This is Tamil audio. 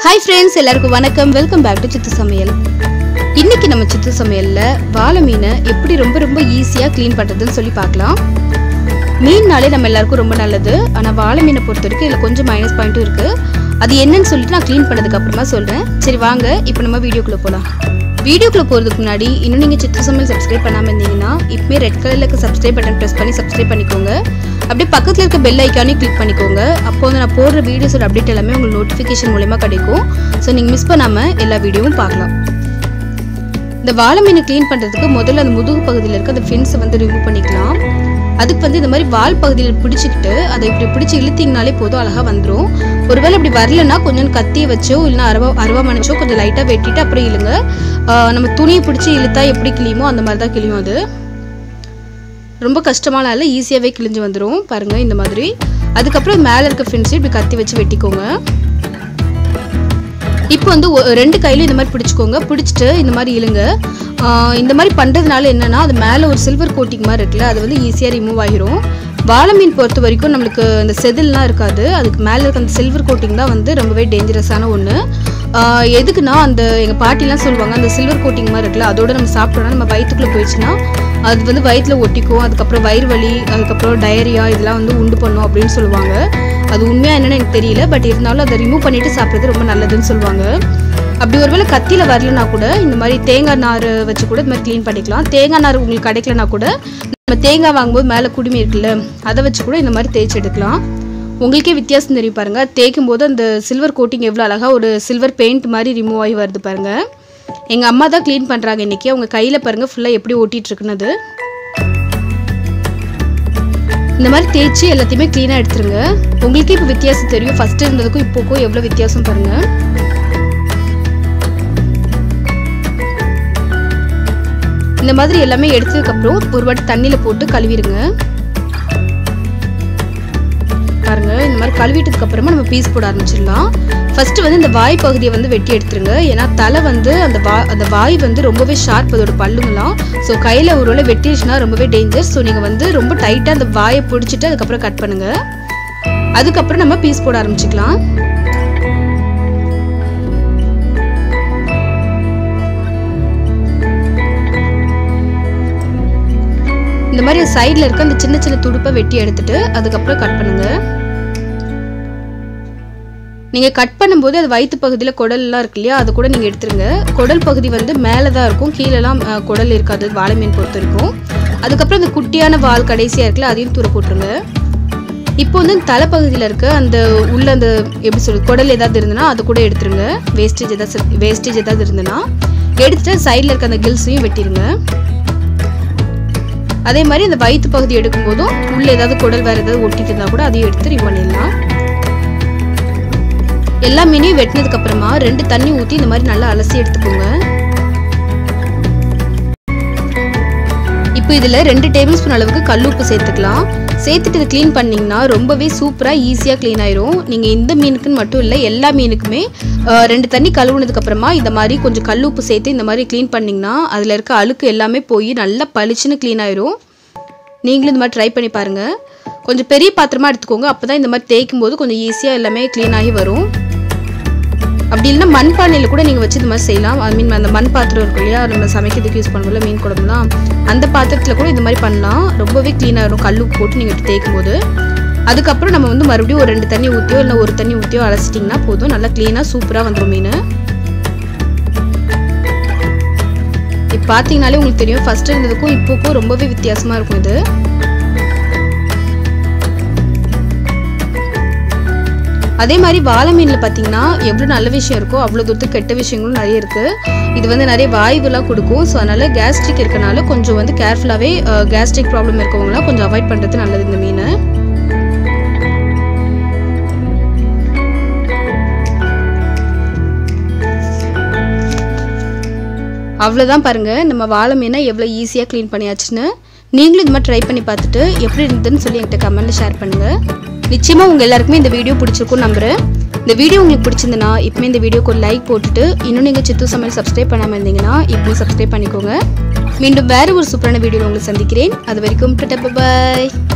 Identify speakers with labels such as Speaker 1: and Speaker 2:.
Speaker 1: ஹாய் ஃப்ரெண்ட்ஸ் எல்லாருக்கும் வணக்கம் வெல்கம் பேக் டு சித்து சமையல் இன்னைக்கு நம்ம சித்து சமையல்ல வாழை மீனை எப்படி ரொம்ப ரொம்ப ஈஸியாக க்ளீன் பண்ணுறதுன்னு சொல்லி பார்க்கலாம் மீன்னாலே நம்ம எல்லாருக்கும் ரொம்ப நல்லது ஆனால் வாழை மீனை பொறுத்த வரைக்கும் இதில் கொஞ்சம் மைனஸ் பாயிண்ட்டும் இருக்குது அது என்னன்னு சொல்லிட்டு நான் க்ளீன் பண்ணதுக்கு அப்புறமா சொல்கிறேன் சரி வாங்க இப்போ நம்ம வீடியோக்குள்ளே போகலாம் வீடியோக்குள்ளே போகிறதுக்கு முன்னாடி இன்னும் நீங்கள் சித்து சமையல் சப்ஸ்கிரைப் பண்ணாமல் இருந்தீங்கன்னா இப்போயே ரெட் கலரில் இருக்க சப்ஸ்கிரைப் பட்டன் ப்ரெஸ் பண்ணி சப்ஸ்கிரைப் பண்ணிக்கோங்க அப்படியே பக்கத்தில் இருக்க பெல் ஐக்கானையும் கிளிக் பண்ணிக்கோங்க அப்போ வந்து நான் போடுற வீடியோஸோட அப்டேட் எல்லாமே உங்களுக்கு நோட்டிஃபிகேஷன் மூலயமா கிடைக்கும் ஸோ நீங்கள் மிஸ் பண்ணாமல் எல்லா வீடியோவும் பார்க்கலாம் இந்த வாழை மீனை க்ளீன் பண்ணுறதுக்கு முதல்ல அந்த முதுகு பகுதியில் இருக்க அந்த ஃபின்ஸை வந்து ரிமூவ் பண்ணிக்கலாம் அதுக்கு வந்து இந்த மாதிரி வால் பகுதியில் பிடிச்சிக்கிட்டு அதை இப்படி பிடிச்சி இழுத்தீங்கனாலே போதும் அழகாக வந்துடும் ஒருவேளை இப்படி வரலன்னா கொஞ்சம் கத்தியை வச்சோ இல்லைன்னா அருவா அருவா மணிச்சோ கொஞ்சம் லைட்டாக வெட்டிட்டு அப்புறம் இழுங்க ஆஹ் நம்ம துணியை பிடிச்சி இழுத்தா எப்படி கிளியுமோ அந்த மாதிரி தான் கிளியும் அது ரொம்ப கஷ்டமான இல்லை ஈஸியாகவே கிழிஞ்சு வந்துடும் பாருங்கள் இந்த மாதிரி அதுக்கப்புறம் மேலே இருக்க ஃபின்ஸையும் இப்படி கத்தி வச்சு வெட்டிக்கோங்க இப்போ வந்து ஒ- ரெண்டு கையிலும் இந்த மாதிரி பிடிச்சிக்கோங்க பிடிச்சிட்டு இந்த மாதிரி இழுங்க ஆஹ் இந்த மாதிரி பண்ணுறதுனால என்னன்னா அது மேலே ஒரு சில்வர் கோட்டிங் மாதிரி இருக்குல்ல அது வந்து ஈஸியாக ரிமூவ் ஆகிரும் வாழை மீன் பொறுத்த வரைக்கும் நம்மளுக்கு அந்த செதில்லாம் இருக்காது அதுக்கு மேலே இருக்க அந்த சில்வர் கோட்டிங் தான் வந்து ரொம்பவே டேஞ்சரஸான ஒன்று எதுக்குன்னா அந்த எங்கள் பாட்டிலாம் சொல்லுவாங்க அந்த சில்வர் கோட்டிங் மாதிரி இருக்குல்ல அதோட நம்ம சாப்பிட்டோம்னா நம்ம வயிற்றுக்குள்ளே போயிடுச்சுன்னா அது வந்து வயிற்றுல ஒட்டிக்கும் அதுக்கப்புறம் வயிறு வலி அதுக்கப்புறம் டயரியா இதெல்லாம் வந்து உண்டு பண்ணும் அப்படின்னு சொல்லுவாங்க அது உண்மையாக என்னன்னு எனக்கு தெரியல பட் இருந்தாலும் அதை ரிமூவ் பண்ணிட்டு சாப்பிட்றது ரொம்ப நல்லதுன்னு சொல்லுவாங்க அப்படி ஒருவேளை கத்தியில் வரலனா கூட இந்த மாதிரி தேங்காய் நார் வச்சு கூட இந்த மாதிரி க்ளீன் பண்ணிக்கலாம் தேங்காய் நார் உங்களுக்கு கிடைக்கலனா கூட நம்ம தேங்காய் வாங்கும்போது மேலே குடுமி இருக்குல்ல அதை வச்சு கூட இந்த மாதிரி தேய்ச்சி எடுக்கலாம் உங்களுக்கே வித்தியாசம் தெரியும் பாருங்க தேய்க்கும் போது அந்த சில்வர் கோட்டிங் எவ்வளோ அழகா ஒரு சில்வர் பெயிண்ட் மாதிரி ரிமூவ் ஆகி வருது பாருங்க எங்கள் அம்மா தான் க்ளீன் பண்ணுறாங்க இன்னைக்கு அவங்க கையில் பாருங்க ஃபுல்லாக எப்படி ஒட்டிட்டு இருக்குன்னு அது இந்த மாதிரி தேய்ச்சி எல்லாத்தையுமே க்ளீனாக எடுத்துருங்க உங்களுக்கே இப்போ வித்தியாசம் தெரியும் ஃபர்ஸ்ட் இருந்ததுக்கும் இப்போக்கும் எவ்வளோ வித்தியாசம் பாருங்க இந்த மாதிரி எல்லாமே எடுத்ததுக்கப்புறம் ஒரு வாட்டி தண்ணியில் போட்டு கழுவிடுங்க பாருங்க இந்த மாதிரி கழுவிட்டதுக்கு அப்புறமா நம்ம பீஸ் போட ஆரம்பிச்சிடலாம் ஃபர்ஸ்ட் வந்து இந்த வாய் பகுதியை வந்து வெட்டி எடுத்துருங்க ஏன்னா தலை வந்து அந்த வா அந்த வாய் வந்து ரொம்பவே ஷார்ப் அதோட பல்லுங்களாம் ஸோ கையில் ஒரு வேளை வெட்டிடுச்சுன்னா ரொம்பவே டேஞ்சர் ஸோ நீங்கள் வந்து ரொம்ப டைட்டாக அந்த வாயை பிடிச்சிட்டு அதுக்கப்புறம் கட் பண்ணுங்க அதுக்கப்புறம் நம்ம பீஸ் போட ஆரம்பிச்சுக்கலாம் இந்த மாதிரி சைடில் இருக்க அந்த சின்ன சின்ன துடுப்பை வெட்டி எடுத்துட்டு அதுக்கப்புறம் கட் பண்ணுங்க நீங்கள் கட் பண்ணும்போது அது வயிற்று பகுதியில் குடல்லாம் இருக்கு இல்லையா அது கூட நீங்கள் எடுத்துருங்க குடல் பகுதி வந்து மேலே தான் இருக்கும் கீழெல்லாம் அஹ், குடல் இருக்காது வாழை மீன் பொறுத்த வரைக்கும் அதுக்கப்புறம் இந்த குட்டியான வால் கடைசியாக இருக்குல்ல அதையும் தூர போட்டுருங்க இப்போ வந்து இந்த தலைப்பகுதியில் இருக்க அந்த உள்ள அந்த எப்படி சொல்றது குடல் ஏதாவது இருந்ததுன்னா அது கூட எடுத்துருங்க வேஸ்டேஜ் ஏதாவது வேஸ்டேஜ் ஏதாவது இருந்ததுன்னா எடுத்துட்டு சைடில் இருக்க அந்த கில்ஸையும் வெட்டிடுங்க அதே மாதிரி அந்த வயிற்று பகுதி எடுக்கும்போதும் உள்ள ஏதாவது குடல் வேறு ஏதாவது ஒட்டிட்டு இருந்தால் கூட அதையும் எடுத்து ரிமூவ் பண்ணிடலாம் எல்லா மீனையும் வெட்டினதுக்கு அப்புறமா ரெண்டு தண்ணி ஊற்றி இந்த மாதிரி நல்லா அலசி எடுத்துக்கோங்க இப்போ இதில் ரெண்டு டேபிள் ஸ்பூன் அளவுக்கு கல்லுப்பு சேர்த்துக்கலாம் சேர்த்துட்டு இதை க்ளீன் பண்ணிங்கன்னா ரொம்பவே சூப்பராக ஈஸியாக க்ளீன் ஆயிரும் நீங்கள் இந்த மீனுக்குன்னு மட்டும் இல்லை எல்லா மீனுக்குமே அஹ், ரெண்டு தண்ணி கழுவுனதுக்கு அப்புறமா இந்த மாதிரி கொஞ்சம் கல்லுப்பு சேர்த்து இந்த மாதிரி க்ளீன் பண்ணிங்கன்னா அதில் இருக்க அழுக்கு எல்லாமே போய் நல்லா பளிச்சுன்னு க்ளீன் ஆயிரும் நீங்களும் இந்த மாதிரி ட்ரை பண்ணி பாருங்கள் கொஞ்சம் பெரிய பாத்திரமா எடுத்துக்கோங்க அப்போ தான் இந்த மாதிரி தேய்க்கும் போது கொஞ்சம் ஈஸியாக எல்லாமே க்ளீன் ஆகி வரும் அப்படி இல்லைன்னா மண் பானையில் கூட நீங்கள் வச்சு இந்த மாதிரி செய்யலாம் ஐ மீன் அந்த மண் பாத்திரம் இருக்கும் இல்லையா நம்ம சமைக்கிறதுக்கு யூஸ் பண்ணுவோம்ல மீன் குழம்புலாம் அந்த பாத்திரத்தில் கூட இந்த மாதிரி பண்ணலாம் ரொம்பவே க்ளீனாக இருக்கும் கல் உப்பு போட்டு நீங்கள் தேய்க்கும் போது அதுக்கப்புறம் நம்ம வந்து மறுபடியும் ஒரு ரெண்டு தண்ணி ஊற்றியோ இல்லை ஒரு தண்ணி ஊற்றியோ அலசிட்டிங்கன்னா போதும் நல்லா க்ளீனாக சூப்பராக வந்துடும் மீன் இப்போ பார்த்தீங்கனாலே உங்களுக்கு தெரியும் ஃபர்ஸ்ட் இருந்ததுக்கும் இப்போக்கும் ரொம்பவே வித்தியாசமாக இருக்கும் இது அதே மாதிரி வாழை மீனில் பார்த்தீங்கன்னா எவ்வளோ நல்ல விஷயம் இருக்கோ அவ்வளோ தூரத்துக்கு கெட்ட விஷயங்களும் நிறைய இருக்குது இது வந்து நிறைய வாய்வுலாம் கொடுக்கும் ஸோ அதனால் கேஸ்ட்ரிக் இருக்கனால கொஞ்சம் வந்து கேர்ஃபுல்லாகவே கேஸ்ட்ரிக் ப்ராப்ளம் இருக்கவங்களாம் கொஞ்சம் அவாய்ட் பண்ணுறது நல்லது இந்த மீனை அவ்வளோதான் பாருங்கள் நம்ம வாழை மீனை எவ்வளோ ஈஸியாக க்ளீன் பண்ணியாச்சுன்னு நீங்களும் இது மாதிரி ட்ரை பண்ணி பார்த்துட்டு எப்படி இருந்ததுன்னு சொல்லி என்கிட்ட கமெண்ட்டில் ஷேர் பண்ணுங்கள் நிச்சயமாக உங்கள் எல்லாருக்குமே இந்த வீடியோ பிடிச்சிருக்கும்னு நம்புறேன் இந்த வீடியோ உங்களுக்கு பிடிச்சிருந்துன்னா இப்போமே இந்த வீடியோக்கு ஒரு லைக் போட்டுட்டு இன்னும் நீங்கள் சித்து சமையல் சப்ஸ்கிரைப் பண்ணாமல் இருந்தீங்கன்னா இப்போ சப்ஸ்கிரைப் பண்ணிக்கோங்க மீண்டும் வேறு ஒரு சூப்பரான வீடியோவில் உங்களை சந்திக்கிறேன் அது வரைக்கும் பாய்